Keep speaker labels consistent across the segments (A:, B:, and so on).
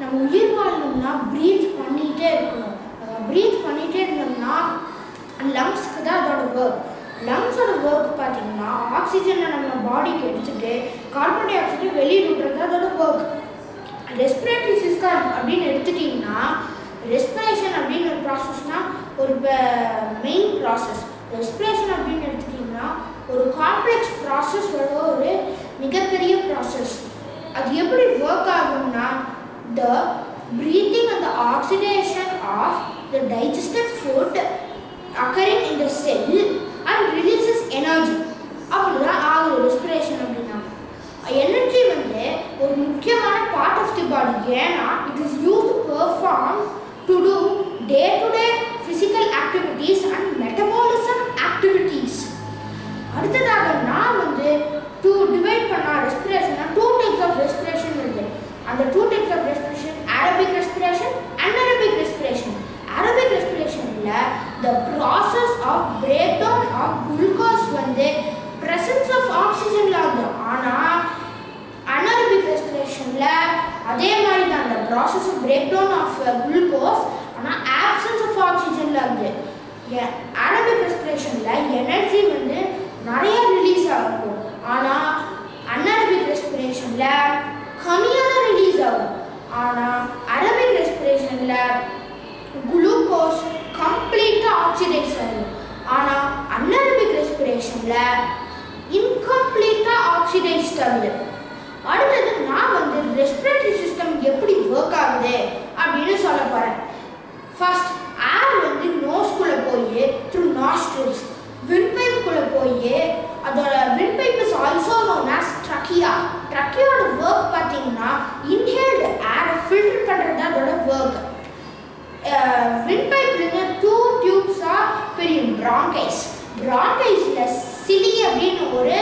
A: நம்ம உயிர் வாழணும்னா ப்ரீத் பண்ணிகிட்டே இருக்கணும் நம்ம ப்ரீத் பண்ணிகிட்டே இருந்தோம்னா லங்ஸ்க்கு தான் அதோட ஒர்க் லங்ஸோட ஒர்க் பார்த்தீங்கன்னா ஆக்சிஜனை நம்ம பாடிக்கு எடுத்துட்டு கார்பன் டை ஆக்சைடை வெளியே விடுறது அதோட ஒர்க் ரெஸ்பிரேட்டரி சிஸ்டம் அப்படின்னு எடுத்துட்டிங்கன்னா ரெஸ்பிரேஷன் அப்படின்னு ஒரு ப்ராசஸ்னா ஒரு மெயின் ப்ராசஸ் ரெஸ்பிரேஷன் அப்படின்னு எடுத்துட்டிங்கன்னா ஒரு காம்ப்ளெக்ஸ் ப்ராசஸோட ஒரு மிகப்பெரிய ப்ராசஸ் அது எப்படி ஒர்க் ஆகும்னா த breathing and the oxidation of the digested food occurring in the cell and releases energy அப்படிதான் ஆகுது ரெஸ்பிரேஷன் அப்படின்னா எனர்ஜி வந்து ஒரு முக்கியமான பார்ட் ஆஃப் தி பாடி ஏன்னா it is use to perform to do day to day physical activities and metabolism activities அடுத்ததாக நான் வந்து டூ டிவைட் பண்ணா ரெஸ்பிரேஷன்னா டூ டைப்ஸ் ஆஃப் ரெஸ்பிரேஷன் இருக்கு அந்த two types of respiration aerobic respiration anaerobic respiration aerobic ரெஸ்பிரேஷனில் the process of break down of glucose வந்து presence of ஆக்சிஜனில் ஆகுது ஆனால் அனரபிக் ரெஸ்பிரேஷனில் அதே மாதிரி தான் அந்த process of break down of glucose ஆனால் ஆப்சன்ஸ் ஆஃப் ஆக்சிஜனில் ஆகுது அரபிக் ரெஸ்பிரேஷனில் எனர்ஜி வந்து நிறைய ரிலீஸ் ஆகும் ஆனால் அன்அரபிக் ரெஸ்பிரேஷனில் கம்மியாக தான் ரிலீஸ் ஆகும் ஆனால் அரபிக் ரெஸ்பிரேஷனில் குளுக்கோஸ் கம்ப்ளீட்டாக ஆக்சிடைஸ் ஆகும் ஆனால் அன்அரபிக் ரெஸ்பிரேஷனில் இன்கம்ப்ளீட்டாக ஆக்சிடைஸ்ட் ஆகுது அடுத்தது நான் வந்து ரெஸ்பிரேட்டரி சிஸ்டம் எப்படி ஒர்க் ஆகுது அப்படின்னு சொல்ல போகிறேன் ஃபர்ஸ்ட் ஏர் வந்து நோஸ்குள்ளே போய் த்ரூ நாஸ்ட்ரில்ஸ் விண்பைப்புக்குள்ளே போய் அதோட windpipe is also known as trachea ட்ரக்கியோட ஒர்க் பார்த்தீங்கன்னா இன்ஹேல்டு ஏரை ஃபில்டர் பண்ணுறது தான் அதோட ஒர்க் விண்பைப்லேருந்து டூ டியூப்ஸாக பிரியும் ப்ராங்கைஸ் ப்ராங்கைஸில் சிலி அப்படின்னு ஒரு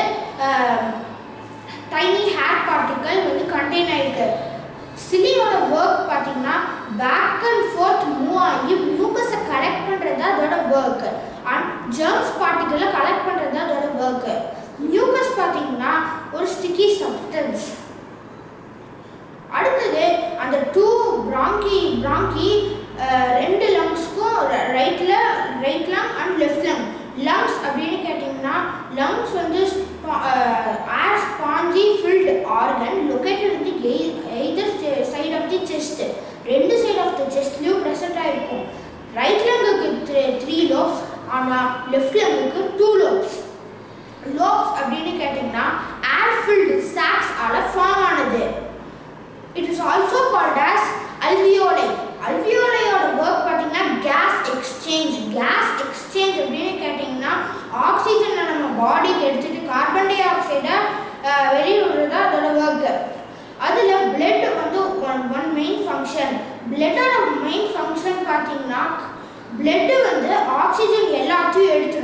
A: டைனி ஹேர் பார்ட்டிக்கல் வந்து கண்டெயின் ஆயிருக்கு சிலியோட ஒர்க் பார்த்தீங்கன்னா பேக் அண்ட் ஃபோர்த் மூவ் ஆகி மியூக்கஸை கலெக்ட் பண்ணுறது அதோட ஒர்க் அண்ட் ஜெர்ம்ஸ் பார்ட்டிக்கலை கலெக்ட் பண்ணுறது அதோட ஒர்க் மியூக்கஸ் பார்த்தீங்கன்னா ஒரு ஸ்டிக்கி சப்ஸ்டன்ஸ் அடுத்தது அந்த டூ பிராங்கி பிராங்கி ரெண்டு லங்ஸ்க்கும் ரைட்டில் right lung and left lung lungs அப்படின்னு கேட்டிங்கன்னா லங்ஸ் வந்து air spongy filled organ located வந்து either side of the chest ரெண்டு சைட் ஆஃப் தி செஸ்ட்லேயும் ப்ரெசென்ட் ஆகிருக்கும் ரைட் லங்குக்கு த்ரீ லோப்ஸ் ஆனால் லெஃப்ட் லங்குக்கு டூ லோப்ஸ் லோப்ஸ் அப்படின்னு கேட்டிங்கன்னா ஏர் ஃபில்டு சாக்ஸ் ஆல ஃபார்ம் ஆனது it is also called as alveoli அல்வியோலையோட ஒர்க் பார்த்தீங்கன்னா கேஸ் எக்ஸ்சேஞ்ச் கேஸ் எக்ஸ்சேஞ்ச் அப்படின்னு கேட்டிங்கன்னா ஆக்சிஜனை நம்ம பாடிக்கு எடுத்துட்டு கார்பன் டை ஆக்சைடை வெளியே விடுறது அதோட ஒர்க் அதில் பிளட் வந்து ஒன் ஒன் மெயின் ஃபங்க்ஷன் பிளட்டோட மெயின் ஃபங்க்ஷன் பார்த்தீங்கன்னா பிளட்டு வந்து ஆக்சிஜன் எல்லாத்தையும் எடுத்துடும்